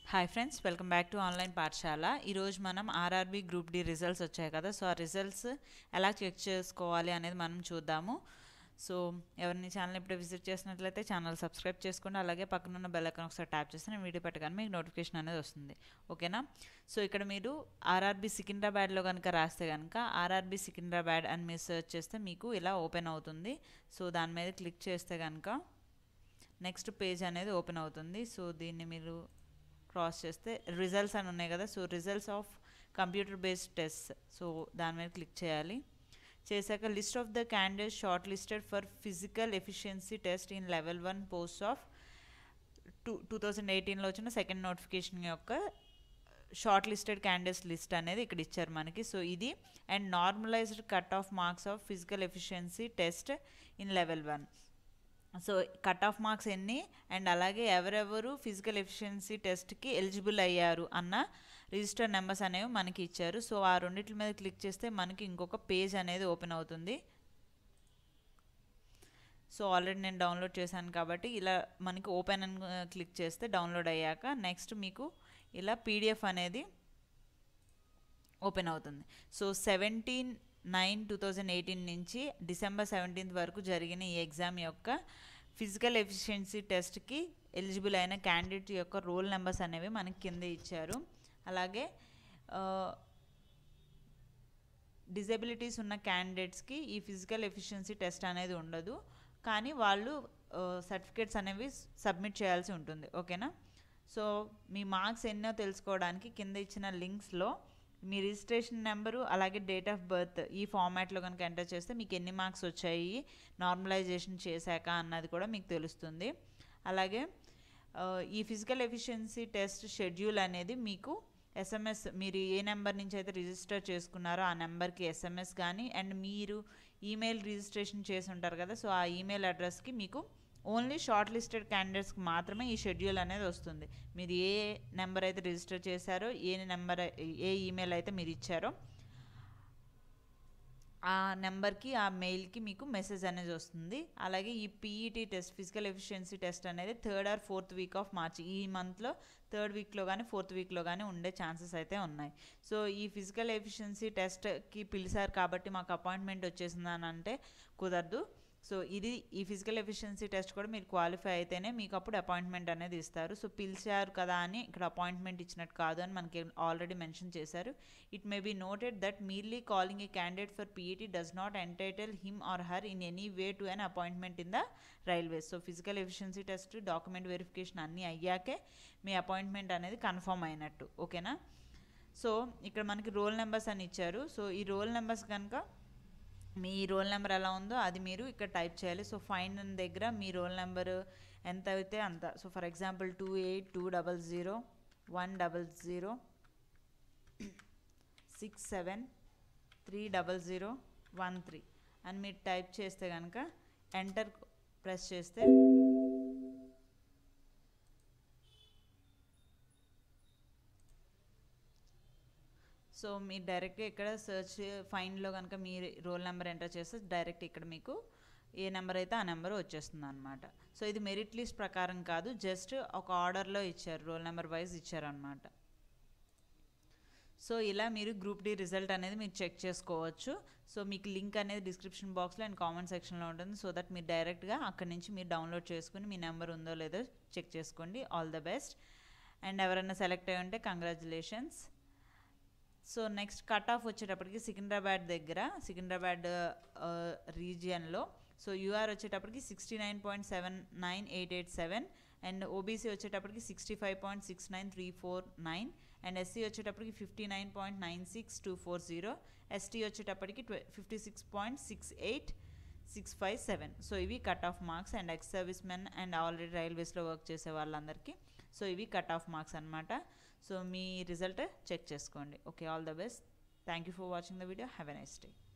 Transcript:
hi friends welcome back to online Pathashala ఈరోజు మనం RRB group D results వచ్చాయి కదా సో ఆ రిజల్ట్స్ ఎలా చెక్ చేసుకోవాలి అనేది మనం చూద్దాము సో ఎవరిని ఛానల్ ఇప్పుడు విజిట్ చేసినట్లయితే ఛానల్ సబ్స్క్రైబ్ చేసుకోండి అలాగే పక్కన ఉన్న బెల్ ఐకాన్ ఒకసారి ట్యాప్ చేస్తే నేను వీడియో పెట్టగానే మీకు నోటిఫికేషన్ అనేది వస్తుంది ఓకేనా సో ఇక్కడ మీరు ఆర్ఆర్బి సికింద్రాబాద్లో కనుక రాస్తే కనుక ఆర్ఆర్బి సికింద్రాబాద్ అని మీరు సెర్చ్ చేస్తే మీకు ఇలా ఓపెన్ అవుతుంది సో దాని మీద క్లిక్ చేస్తే కనుక నెక్స్ట్ పేజ్ అనేది ఓపెన్ అవుతుంది సో దీన్ని మీరు క్రాస్ చేస్తే రిజల్ట్స్ అని ఉన్నాయి కదా so results of computer based test so దాని మీద క్లిక్ చేయాలి చేశాక list of the candidate short listed for physical efficiency test in level one post of two two thousand ఎయిటీన్లో వచ్చిన సెకండ్ నోటిఫికేషన్ యొక్క షార్ట్ లిస్టెడ్ క్యాండిడేట్స్ లిస్ట్ అనేది ఇక్కడ ఇచ్చారు మనకి సో ఇది and normalized cut off marks of physical efficiency test in level one so cut off marks ఎన్ని and అలాగే ఎవరెవరు ఫిజికల్ ఎఫిషియన్సీ టెస్ట్కి ఎలిజిబుల్ అయ్యారు అన్న రిజిస్టర్ నెంబర్స్ అనేవి మనకి ఇచ్చారు సో ఆ రెండింటి మీద క్లిక్ చేస్తే మనకి ఇంకొక పేజ్ అనేది ఓపెన్ అవుతుంది సో ఆల్రెడీ నేను డౌన్లోడ్ చేశాను కాబట్టి ఇలా మనకి ఓపెన్ అని క్లిక్ చేస్తే డౌన్లోడ్ అయ్యాక నెక్స్ట్ మీకు ఇలా పీడిఎఫ్ అనేది ఓపెన్ అవుతుంది so seventeen nine two thousand eighteen నుంచి డిసెంబర్ సెవెంటీన్త్ వరకు జరిగిన ఈ ఎగ్జామ్ యొక్క ఫిజికల్ ఎఫిషియన్సీ టెస్ట్కి ఎలిజిబుల్ అయిన క్యాండిడేట్ యొక్క రోల్ నెంబర్స్ అనేవి మనకి కింద ఇచ్చారు అలాగే డిజబిలిటీస్ ఉన్న క్యాండిడేట్స్కి ఈ ఫిజికల్ ఎఫిషియన్సీ టెస్ట్ అనేది ఉండదు కానీ వాళ్ళు సర్టిఫికేట్స్ అనేవి సబ్మిట్ చేయాల్సి ఉంటుంది ఓకేనా సో మీ మార్క్స్ ఎన్నో తెలుసుకోవడానికి కింద ఇచ్చిన లింక్స్లో మీ రిజిస్ట్రేషన్ నెంబరు అలాగే డేట్ ఆఫ్ బర్త్ ఈ ఫార్మాట్లో కనుక ఎంటర్ చేస్తే మీకు ఎన్ని మార్క్స్ వచ్చాయి నార్మలైజేషన్ చేశాక అన్నది కూడా మీకు తెలుస్తుంది అలాగే ఈ ఫిజికల్ ఎఫిషియన్సీ టెస్ట్ షెడ్యూల్ అనేది మీకు ఎస్ఎంఎస్ మీరు ఏ నెంబర్ నుంచి అయితే రిజిస్టర్ చేసుకున్నారో ఆ నెంబర్కి ఎస్ఎంఎస్ కానీ అండ్ మీరు ఈమెయిల్ రిజిస్ట్రేషన్ చేసి ఉంటారు కదా సో ఆ ఈమెయిల్ అడ్రస్కి మీకు ఓన్లీ షార్ట్ లిస్టెడ్ క్యాండిడేట్స్కి మాత్రమే ఈ షెడ్యూల్ అనేది వస్తుంది మీరు ఏ నెంబర్ అయితే రిజిస్టర్ చేశారో ఏ నెంబర్ ఏ ఈమెయిల్ అయితే మీరు ఇచ్చారో ఆ నెంబర్కి ఆ మెయిల్కి మీకు మెసేజ్ అనేది వస్తుంది అలాగే ఈ PET test physical efficiency test అనేది third or fourth week of March ఈ మంత్లో థర్డ్ వీక్లో కానీ ఫోర్త్ వీక్లో కానీ ఉండే ఛాన్సెస్ అయితే ఉన్నాయి సో ఈ ఫిజికల్ ఎఫిషియన్సీ టెస్ట్కి పిలిచారు కాబట్టి మాకు అపాయింట్మెంట్ వచ్చేసిందని అంటే కుదరదు సో ఇది ఈ ఫిజికల్ ఎఫిషియన్సీ టెస్ట్ కూడా మీరు క్వాలిఫై అయితేనే మీకు అప్పుడు అపాయింట్మెంట్ అనేది ఇస్తారు సో పిలిచారు కదా అని ఇక్కడ అపాయింట్మెంట్ ఇచ్చినట్టు కాదు అని మనకి ఆల్రెడీ మెన్షన్ చేశారు it may be noted that merely calling a candidate for PET does not entitle him or her in any way to an appointment in the railways so physical efficiency test document verification అన్నీ అయ్యాకే మీ appointment అనేది confirm అయినట్టు ఓకేనా so ఇక్కడ మనకి role numbers అని ఇచ్చారు so ఈ రోల్ నెంబర్స్ కనుక మీ రోల్ నెంబర్ ఎలా ఉందో అది మీరు ఇక్కడ టైప్ చేయాలి సో ఫైండ్ అని దగ్గర మీ రోల్ నెంబర్ ఎంత అయితే అంత so for example two eight two double zero one double zero six seven three double zero one three అని మీరు టైప్ చేస్తే కనుక ఎంటర్ ప్రెస్ చేస్తే సో మీరు డైరెక్ట్గా ఇక్కడ సెర్చ్ ఫైండ్లో కనుక మీ రోల్ నెంబర్ ఎంటర్ చేస్తే డైరెక్ట్ ఇక్కడ మీకు ఏ నెంబర్ అయితే ఆ నెంబర్ వచ్చేస్తుంది అనమాట సో ఇది మెరిట్ లిస్ట్ ప్రకారం కాదు జస్ట్ ఒక ఆర్డర్లో ఇచ్చారు రోల్ నెంబర్ వైజ్ ఇచ్చారనమాట సో ఇలా మీరు గ్రూప్ డి రిజల్ట్ అనేది మీరు చెక్ చేసుకోవచ్చు సో మీకు లింక్ అనేది డిస్క్రిప్షన్ బాక్స్లో అండ్ కామెంట్ సెక్షన్లో ఉంటుంది సో దట్ మీరు డైరెక్ట్గా అక్కడి నుంచి మీరు డౌన్లోడ్ చేసుకుని మీ నెంబర్ ఉందో లేదో చెక్ చేసుకోండి ఆల్ ద బెస్ట్ అండ్ ఎవరైనా సెలెక్ట్ అయ్యి ఉంటే congratulations so next cut off వచ్చేటప్పటికి సికింద్రాబాద్ దగ్గర సికింద్రాబాద్ రీజియన్లో సో యూఆర్ వచ్చేటప్పటికి sixty nine point seven nine eight eight seven and OBC వచ్చేటప్పటికి sixty five point six nine three four nine and SC వచ్చేటప్పటికి fifty nine point nine six two four zero ST వచ్చేటప్పటికి ట్వ fifty six point six eight six five seven so ఇవి cut off marks and ex servicemen and already రైల్వేస్లో work చేసే వాళ్ళందరికీ so ఇవి cut off marks అనమాట so మీ result check చేసుకోండి okay all the best thank you for watching the video have a nice day